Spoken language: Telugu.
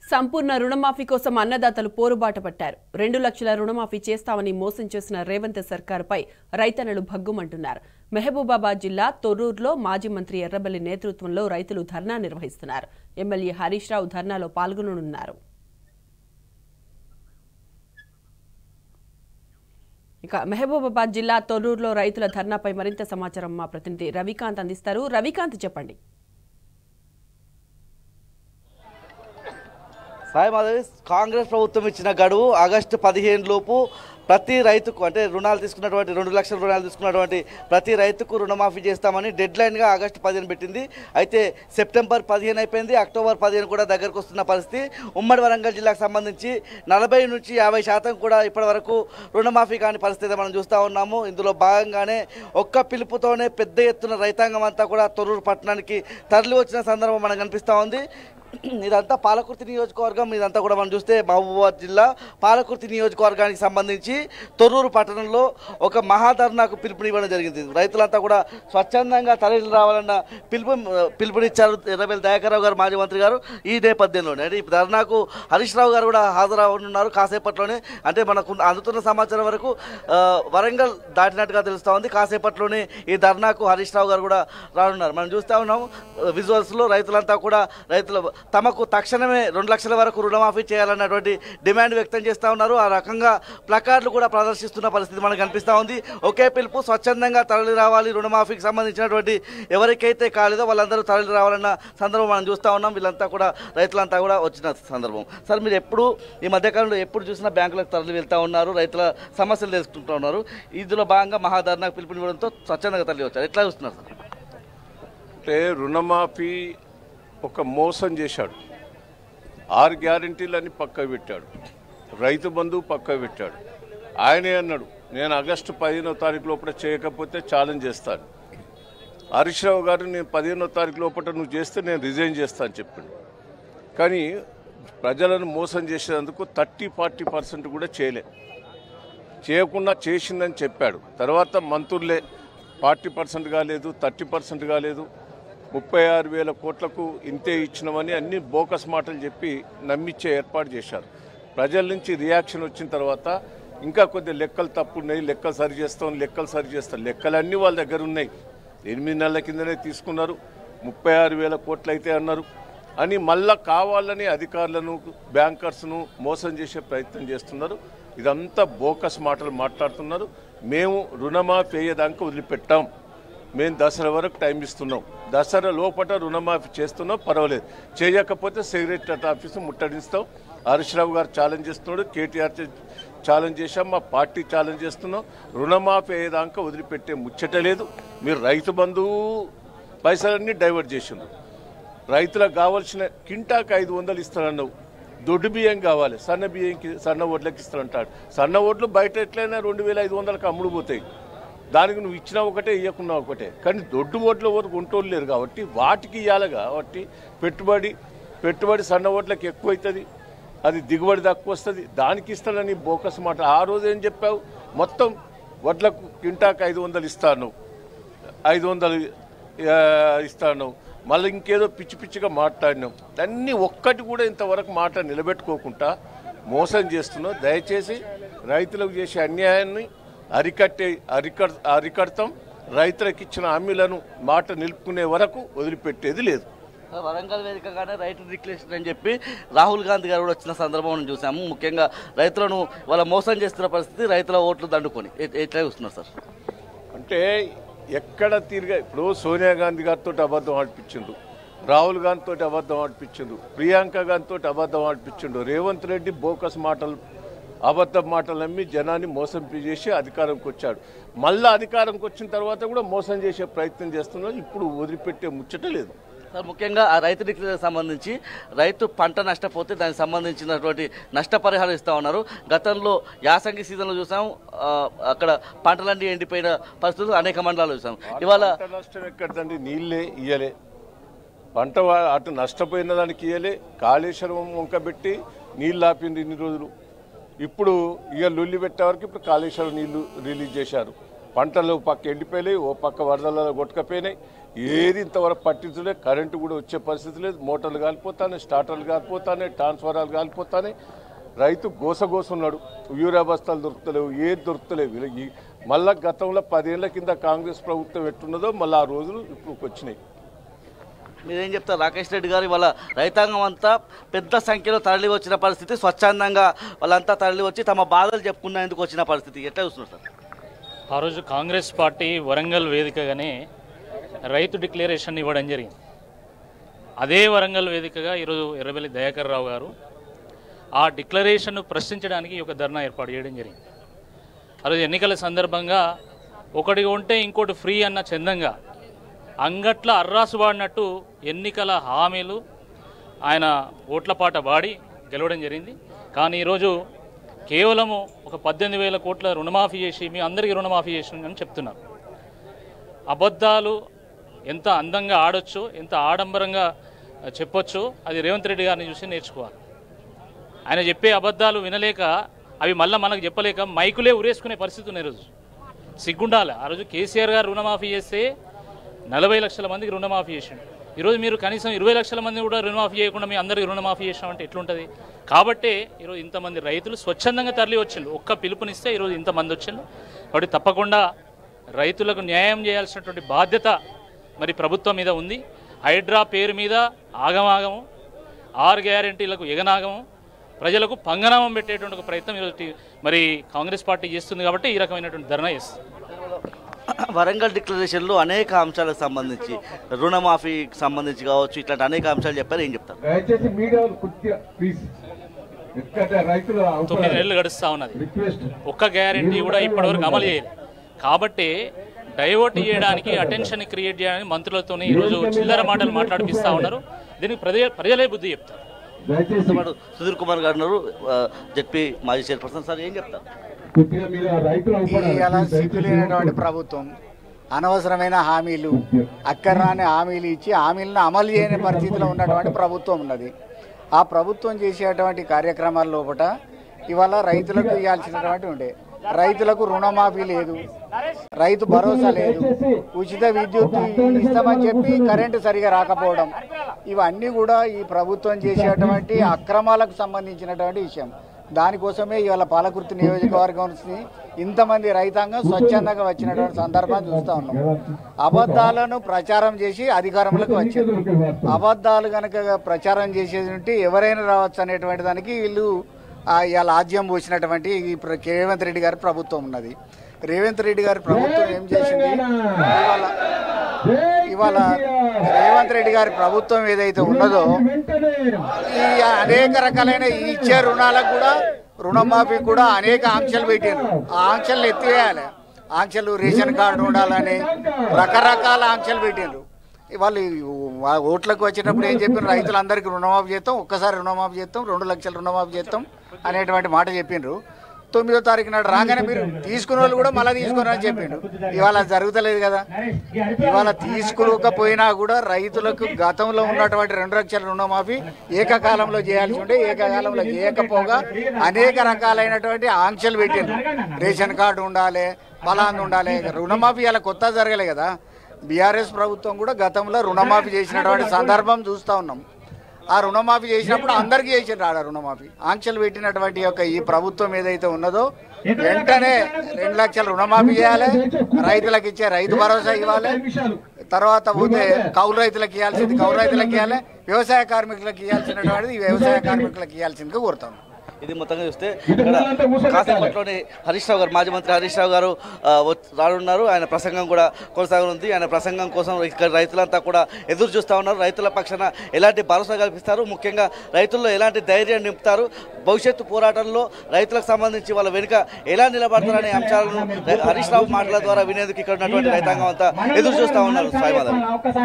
సంపూర్ణ రుణమాఫీ కోసం అన్నదాతలు పోరుబాట పట్టారు రెండు లక్షల రుణమాఫీ చేస్తామని మోసం చేసిన రేవంత్ సర్కారుపై రైతన్నలు భగ్గుమంటున్నారు మహబూబాబాద్ జిల్లా తొర్రూరులో మాజీ మంత్రి ఎర్రబెల్లి నేతృత్వంలో రైతులు ధర్నా నిర్వహిస్తున్నారు ఎమ్మెల్యే హరీష్ రావు ధర్నాలో పాల్గొననున్నారు ఇక మహబూబాబాద్ జిల్లా తొర్రూరులో రైతుల ధర్నాపై మరింత సమాచారం మా ప్రతినిధి రవికాంత్ అందిస్తారు రవికాంత్ చెప్పండి సాయి మాధవి కాంగ్రెస్ ప్రభుత్వం ఇచ్చిన గడువు ఆగస్టు పదిహేను లోపు ప్రతి రైతుకు అంటే రుణాలు తీసుకున్నటువంటి రెండు లక్షల రుణాలు తీసుకున్నటువంటి ప్రతి రైతుకు రుణమాఫీ చేస్తామని డెడ్ లైన్గా ఆగస్టు పదిహేను పెట్టింది అయితే సెప్టెంబర్ పదిహేను అయిపోయింది అక్టోబర్ పదిహేను కూడా దగ్గరకు వస్తున్న పరిస్థితి ఉమ్మడి వరంగల్ జిల్లాకు సంబంధించి నలభై నుంచి యాభై శాతం కూడా ఇప్పటి వరకు రుణమాఫీ కాని పరిస్థితి మనం చూస్తూ ఉన్నాము ఇందులో భాగంగానే ఒక్క పిలుపుతోనే పెద్ద ఎత్తున రైతాంగం అంతా కూడా తొర్రూరు పట్టణానికి తరలి వచ్చిన సందర్భం మనకు కనిపిస్తూ ఉంది ఇదంతా పాలకుర్తి నియోజకవర్గం ఇదంతా కూడా మనం చూస్తే మహబూబాబాద్ జిల్లా పాలకుర్తి నియోజకవర్గానికి సంబంధించి తొర్రూరు పట్టణంలో ఒక మహాధర్నాకు పిలుపునివ్వడం జరిగింది రైతులంతా కూడా స్వచ్ఛందంగా తరలి రావాలన్న పిలుపు పిలుపునిచ్చారు ఎర్రబెల్లి దయాకర్రావు గారు మాజీ మంత్రి గారు ఈ నేపథ్యంలోనే అంటే ఈ ధర్నాకు హరీష్ రావు గారు కూడా హాజరవనున్నారు కాసేపట్లోనే అంటే మనకు అందుతున్న సమాచారం వరకు ఆ, వరంగల్ దాటినట్టుగా తెలుస్తూ ఉంది కాసేపట్లోనే ఈ ధర్నాకు హరీష్ రావు గారు కూడా రానున్నారు మనం చూస్తూ ఉన్నాం విజువల్స్లో రైతులంతా కూడా రైతులు తమకు తక్షణమే రెండు లక్షల వరకు రుణమాఫీ చేయాలన్నటువంటి డిమాండ్ వ్యక్తం చేస్తూ ఉన్నారు ఆ రకంగా ప్లకార్డులు కూడా ప్రదర్శిస్తున్న పరిస్థితి మనకు కనిపిస్తూ ఉంది ఒకే పిలుపు స్వచ్ఛందంగా తరలి రావాలి రుణమాఫీకి సంబంధించినటువంటి ఎవరికైతే కాలేదో వాళ్ళందరూ తరలి రావాలన్న సందర్భం మనం చూస్తూ ఉన్నాం వీళ్ళంతా కూడా రైతులంతా కూడా వచ్చిన సందర్భం సార్ మీరు ఎప్పుడు ఈ మధ్యకాలంలో ఎప్పుడు చూసినా బ్యాంకులకు తరలి వెళ్తూ ఉన్నారు రైతుల సమస్యలు తెలుసుకుంటూ ఉన్నారు ఇందులో భాగంగా మహాధర్నాకు పిలుపునివ్వడంతో స్వచ్ఛందంగా తరలి వచ్చారు ఎట్లా చూస్తున్నారు సార్ అంటే రుణమాఫీ ఒక మోసం చేశాడు ఆరు గ్యారంటీలని పక్క పెట్టాడు రైతు బంధువు పక్క పెట్టాడు ఆయనే అన్నాడు నేను ఆగస్టు పదిహేనో తారీఖు లోపల చేయకపోతే ఛాలెంజ్ చేస్తాను హరీష్ రావు గారు నేను పదిహేనో తారీఖు లోపల నువ్వు చేస్తే నేను రిజైన్ చేస్తాను చెప్పిండు కానీ ప్రజలను మోసం చేసేందుకు థర్టీ ఫార్టీ పర్సెంట్ కూడా చేయలే చేయకుండా చేసిందని చెప్పాడు తర్వాత మంత్రులే ఫార్టీ పర్సెంట్ కాలేదు థర్టీ పర్సెంట్ కాలేదు ముప్పై ఆరు వేల కోట్లకు ఇంతే ఇచ్చినామని అన్ని బోకస్ మాటలు చెప్పి నమ్మిచ్చే ఏర్పాటు చేశారు ప్రజల నుంచి రియాక్షన్ వచ్చిన తర్వాత ఇంకా కొద్ది లెక్కలు తప్పు ఉన్నాయి లెక్కలు సరి చేస్తాం లెక్కలు సరి చేస్తాం లెక్కలన్నీ వాళ్ళ దగ్గర ఉన్నాయి ఎనిమిది నెలల కిందనే తీసుకున్నారు ముప్పై ఆరు వేల కోట్లు అయితే అన్నారు అని మళ్ళా కావాలని అధికారులను బ్యాంకర్స్ను మోసం చేసే ప్రయత్నం చేస్తున్నారు ఇదంతా బోకస్ మాటలు మాట్లాడుతున్నారు మేము రుణమాఫీ అయ్యేదాకా వదిలిపెట్టాం మేము దసరా వరకు టైం ఇస్తున్నాం దసరా లోపల రుణమాఫీ చేస్తున్నాం పర్వాలేదు చేయకపోతే సెక్రటరీ ఆఫీసు ముట్టడిస్తాం హరీష్ రావు గారు ఛాలెంజ్ చేస్తున్నాడు కేటీఆర్ చే- ఛాలెంజ్ చేశాం మా పార్టీ ఛాలెంజ్ చేస్తున్నాం రుణమాఫీ అయ్యేదాకా వదిలిపెట్టే ముచ్చట లేదు మీరు రైతు బంధువు పైసలన్నీ డైవర్ట్ చేసిండ్రు రైతులకు కావాల్సిన కింటాకు ఐదు వందలు ఇస్తానన్నావు దొడ్డు బియ్యం కావాలి సన్న బియ్యంకి సన్న ఓట్లకి ఇస్తానంటాడు సన్న ఓట్లు బయట ఎట్లయినా రెండు వేల ఐదు వందలకు అమ్ముడు పోతాయి దానికి నువ్వు ఇచ్చినా ఒకటే ఇవ్వకున్నా ఒకటే కానీ దొడ్డు ఓట్ల వరకు కొంటోళ్ళు లేరు కాబట్టి వాటికి ఇవ్వాలి కాబట్టి పెట్టుబడి పెట్టుబడి సన్న ఓట్లకి ఎక్కువ అవుతుంది అది దిగుబడి తక్కువ వస్తుంది దానికి ఇస్తానని బోకస్ మాట ఆ రోజు ఏం చెప్పావు మొత్తం వడ్లకు కింటాకు ఐదు వందలు ఇస్తాను ఐదు వందలు ఆ, ఇస్తాను మళ్ళీ ఇంకేదో పిచ్చి పిచ్చిగా మాట్లాడినాం అన్నీ ఒక్కటి కూడా ఇంతవరకు మాట నిలబెట్టుకోకుండా మోసం చేస్తున్నాం దయచేసి రైతులకు చేసే అన్యాయాన్ని అరికట్టే అరికడ్ అరికడతాం రైతులకు ఇచ్చిన హామీలను మాట నిలుపుకునే వరకు వదిలిపెట్టేది లేదు వరంగల్ వేదికగానే రైతు డిక్లరేషన్ అని చెప్పి రాహుల్ గాంధీ గారు కూడా వచ్చిన సందర్భం మనం చూసాము ముఖ్యంగా రైతులను వాళ్ళ మోసం చేస్తున్న పరిస్థితి రైతుల ఓట్లు దండుకొని ఎ- ఎట్లా చూస్తున్నారు సార్ అంటే ఎక్కడ తిరిగా ఇప్పుడు సోనియా గాంధీ గారితో అబద్ధం ఆడిపించిండు రాహుల్ గాంధీతో అబద్ధం ఆడిపించిండు ప్రియాంక గాంధీతో అబద్ధం ఆడిపించిండు రేవంత్ రెడ్డి బోకస్ మాటలు అబద్ధ మాటలు నమ్మి జనాన్ని మోసం చేసి అధికారంకి వచ్చాడు మళ్ళీ అధికారంకి వచ్చిన తర్వాత కూడా మోసం చేసే ప్రయత్నం చేస్తున్నారు ఇప్పుడు వదిలిపెట్టే ముచ్చట లేదు సార్ ముఖ్యంగా ఆ రైతు డిక్లరేషన్ సంబంధించి రైతు పంట నష్టపోతే దానికి సంబంధించినటువంటి నష్టపరిహారం ఇస్తా ఉన్నారు గతంలో యాసంగి సీజన్లో చూసాం ఆ, అక్కడ పంటలన్నీ ఎండిపోయిన పరిస్థితులు అనేక మండలాలు చూసాం ఇవాళ పంట నష్టం ఎక్కడదండి నీళ్ళే ఇయ్యలే పంట వా- అటు నష్టపోయిన దానికి ఇయ్యలే కాళేశ్వరం వంకబెట్టి నీళ్ళు ఆపింది ఇన్ని రోజులు ఇప్పుడు ఇక లొల్లి పెట్టే వరకు ఇప్పుడు కాళేశ్వరం నీళ్లు రిలీజ్ చేశారు పంటలు ఓ పక్క ఎండిపోయినాయి ఓ పక్క వరదలలో కొట్టుకపోయినాయి ఏది ఇంతవరకు పట్టించలేదు కరెంటు కూడా వచ్చే పరిస్థితి లేదు మోటార్లు కాలిపోతానే స్టార్టర్లు కాలిపోతానే ట్రాన్స్ఫారాలు కాలిపోతానే రైతు గోసగోసున్నాడు యూరియా బస్తాలు దొరుకుతలేవు ఏది దొరుకుతలేవు ఇలా ఈ- మళ్ళా గతంలో పదేళ్ల కింద కాంగ్రెస్ ప్రభుత్వం ఎట్టున్నదో మళ్ళీ ఆ రోజులు ఇప్పుడు వచ్చినాయి మీరేం చెప్తారు రాకేష్ రెడ్డి గారు వాళ్ళ రైతాంగం అంతా పెద్ద సంఖ్యలో తరలి వచ్చిన పరిస్థితి స్వచ్ఛందంగా వాళ్ళంతా తరలి వచ్చి తమ బాధలు చెప్పుకునేందుకు వచ్చిన పరిస్థితి ఎట్లా చూస్తున్నారు సార్ ఆ రోజు కాంగ్రెస్ పార్టీ వరంగల్ వేదికగానే రైతు డిక్లరేషన్ ఇవ్వడం జరిగింది అదే వరంగల్ వేదికగా ఈరోజు ఎర్రబెల్లి దయాకర్ రావు గారు ఆ డిక్లరేషన్ను ప్రశ్నించడానికి ఈ యొక్క ధర్నా ఏర్పాటు చేయడం జరిగింది ఆ రోజు ఎన్నికల సందర్భంగా ఒకటి ఉంటే ఇంకోటి ఫ్రీ అన్న చందంగా అంగట్ల అర్రాసు వాడినట్టు ఎన్నికల హామీలు ఆయన ఓట్ల పాట వాడి గెలవడం జరిగింది కానీ ఈరోజు కేవలము ఒక పద్దెనిమిది వేల కోట్ల రుణమాఫీ చేసి మీ అందరికీ రుణమాఫీ చేసిన చెప్తున్నారు అబద్ధాలు ఎంత అందంగా ఆడొచ్చు ఎంత ఆడంబరంగా చెప్పొచ్చు అది రేవంత్ రెడ్డి గారిని చూసి నేర్చుకోవాలి ఆయన చెప్పే అబద్ధాలు వినలేక అవి మళ్ళీ మనకు చెప్పలేక మైకులే ఉరేసుకునే పరిస్థితి ఉంది ఈరోజు సిగ్గుండాలి ఆ రోజు కేసీఆర్ గారు రుణమాఫీ చేస్తే నలభై లక్షల మందికి రుణమాఫీ చేసిండు ఈరోజు మీరు కనీసం ఇరవై లక్షల మంది కూడా రుణమాఫీ చేయకుండా మీ అందరికీ రుణమాఫీ చేసినామంటే ఎట్లుంటుంది కాబట్టి ఈరోజు ఇంతమంది రైతులు స్వచ్ఛందంగా తరలి వచ్చిండు ఒక్క పిలుపునిస్తే ఈరోజు ఇంతమంది వచ్చిండు కాబట్టి తప్పకుండా రైతులకు న్యాయం చేయాల్సినటువంటి బాధ్యత మరి ప్రభుత్వం మీద ఉంది హైడ్రా పేరు మీద ఆగమాగము ఆరు గ్యారెంటీలకు ఎగనాగము ప్రజలకు పంగనామం పెట్టేటువంటి ఒక ప్రయత్నం ఈరోజు టీ- మరి కాంగ్రెస్ పార్టీ చేస్తుంది కాబట్టి ఈ రకమైనటువంటి ధర్నా చేస్తుంది వరంగల్ డిక్లరేషన్లో అనేక అంశాలకు సంబంధించి రుణమాఫీకి సంబంధించి కావచ్చు ఇట్లాంటి అనేక అంశాలు చెప్పారు ఏం చెప్తారు దయచేసి మీడియా వాళ్ళు కొద్దిగా ప్లీజ్ ఎందుకంటే రైతుల తొమ్మిది అవసరాలు నెలలు గడుస్తూ ఉన్నది రిక్వెస్ట్ ఒక్క గ్యారెంటీ కూడా ఇప్పటివరకు అమలు చేయలేదు కాబట్టి డైవర్ట్ చేయడానికి అటెన్షన్ క్రియేట్ చేయడానికి మంత్రులతోనే ఈరోజు చిల్లర మాటలు మాట్లాడిపిస్తూ ఉన్నారు దీనికి ప్రజ ప్రజలే బుద్ధి చెప్తారు దయచేసి పాటు సుధీర్ కుమార్ గారు ఉన్నారు ఆ, జెడ్పీ మాజీ చైర్పర్సన్ సార్ ఏం చెప్తారు కొద్దిగా మీరు ఆ రైతులు అవసరాలు ఇవాళ దయచేసి సిగ్గులేనటువంటి ప్రభుత్వం అనవసరమైన హామీలు అక్కర్రాని హామీలు ఇచ్చి హామీలను అమలు చేయని పరిస్థితిలో ఉన్నటువంటి ప్రభుత్వం ఉన్నది ఆ ప్రభుత్వం చేసేటువంటి కార్యక్రమాల లోపల ఇవాళ రైతులకు ఇవ్వాల్సినటువంటి ఉండే రైతులకు రుణమాఫీ లేదు రైతు భరోసా లేదు ఉచిత విద్యుత్ ఇస్తామని చెప్పి కరెంటు సరిగా రాకపోవడం ఇవన్నీ కూడా ఈ ప్రభుత్వం చేసేటువంటి అక్రమాలకు సంబంధించినటువంటి విషయం దానికోసమే ఇవాళ పాలకుర్తి నియోజకవర్గం నుంచి ఇంతమంది రైతాంగం స్వచ్ఛందంగా వచ్చినటువంటి సందర్భాన్ని చూస్తా ఉన్నాం అబద్ధాలను ప్రచారం చేసి అధికారంలోకి వచ్చారు అబద్ధాలు కనుక ప్రచారం చేసేది ఉంటే ఎవరైనా రావచ్చు అనేటువంటి దానికి వీళ్ళు ఆ, ఇవాళ ఆజ్యం పోసినటువంటి ఈ ప్ర- రేవంత్ రెడ్డి గారి ప్రభుత్వం ఉన్నది రేవంత్ రెడ్డి గారి ప్రభుత్వం ఏం చేసింది ఇవాళ ఇవాళ రేవంత్ రెడ్డి గారి ప్రభుత్వం ఏదైతే ఉన్నదో వెంటనే ఈ అనేక రకాలైన ఈ ఇచ్చే రుణాలకు కూడా రుణమాఫీ కూడా అనేక ఆంక్షలు పెట్టారు ఆ ఆంక్షలు ఎత్తివేయాలి ఆంక్షలు రేషన్ కార్డు ఉండాలని రకరకాల ఆంక్షలు పెట్టారు వాళ్ళు వా- ఓట్లకు వచ్చినప్పుడు ఏం చెప్పిన రైతులందరికీ రుణమాఫీ చేస్తాం ఒక్కసారి రుణమాఫీ చేస్తాం రెండు లక్షలు రుణమాఫీ చేస్తాం అనేటువంటి మాట చెప్పిండ్రు తొమ్మిదో తారీఖు నాడు రాగానే మీరు తీసుకున్న వాళ్ళు కూడా మళ్ళీ తీసుకున్నారని చెప్పిండు ఇవాళ జరుగుతలేదు కదా ఇవాళ తీసుకోకపోయినా కూడా రైతులకు గతంలో ఉన్నటువంటి రెండు లక్షల రుణమాఫీ ఏకకాలంలో చేయాల్సి ఉంటే ఏకకాలంలో చేయకపోగా అనేక రకాలైనటువంటి ఆంక్షలు పెట్టారు రేషన్ కార్డు ఉండాలి ఫలాంది ఉండాలి రుణమాఫీ ఇలా కొత్త జరగలే కదా బీఆర్ఎస్ ప్రభుత్వం కూడా గతంలో రుణమాఫీ చేసినటువంటి సందర్భం చూస్తూ ఉన్నాం ఆ రుణమాఫీ చేసినప్పుడు అందరికీ చేసిండ్రు ఆడ రుణమాఫీ ఆంక్షలు పెట్టినటువంటి యొక్క ఈ ప్రభుత్వం ఏదైతే ఉన్నదో వెంటనే రెండు లక్షల రుణమాఫీ చేయాలి రైతులకు ఇచ్చే రైతు భరోసా ఇవ్వాలి తర్వాత పోతే కౌలు రైతులకు ఇవ్వాల్సింది కౌలు రైతులకు ఇవ్వాలి వ్యవసాయ కార్మికులకు ఇవ్వాల్సినటువంటిది ఈ వ్యవసాయ కార్మికులకు ఇవ్వాల్సిందిగా కోరుతాం ఇది మొత్తంగా చూస్తే ఇక్కడ కాసేపట్లోనే హరీష్ రావు గారు మాజీ మంత్రి హరీష్ రావు గారు ఆ, వచ్- రానున్నారు ఆయన ప్రసంగం కూడా కొనసాగనుంది ఆయన ప్రసంగం కోసం ఇక్కడ రైతులంతా కూడా ఎదురు చూస్తూ ఉన్నారు రైతుల పక్షాన ఎలాంటి భరోసా కల్పిస్తారు ముఖ్యంగా రైతుల్లో ఎలాంటి ధైర్యం నింపుతారు భవిష్యత్తు పోరాటంలో రైతులకు సంబంధించి వాళ్ళ వెనుక ఎలా నిలబడతారనే అంశాలను హరీష్ రావు మాటల ద్వారా వినేందుకు ఇక్కడ ఉన్నటువంటి రైతాంగం అంతా ఎదురు చూస్తూ ఉన్నారు సాయి మాధవ్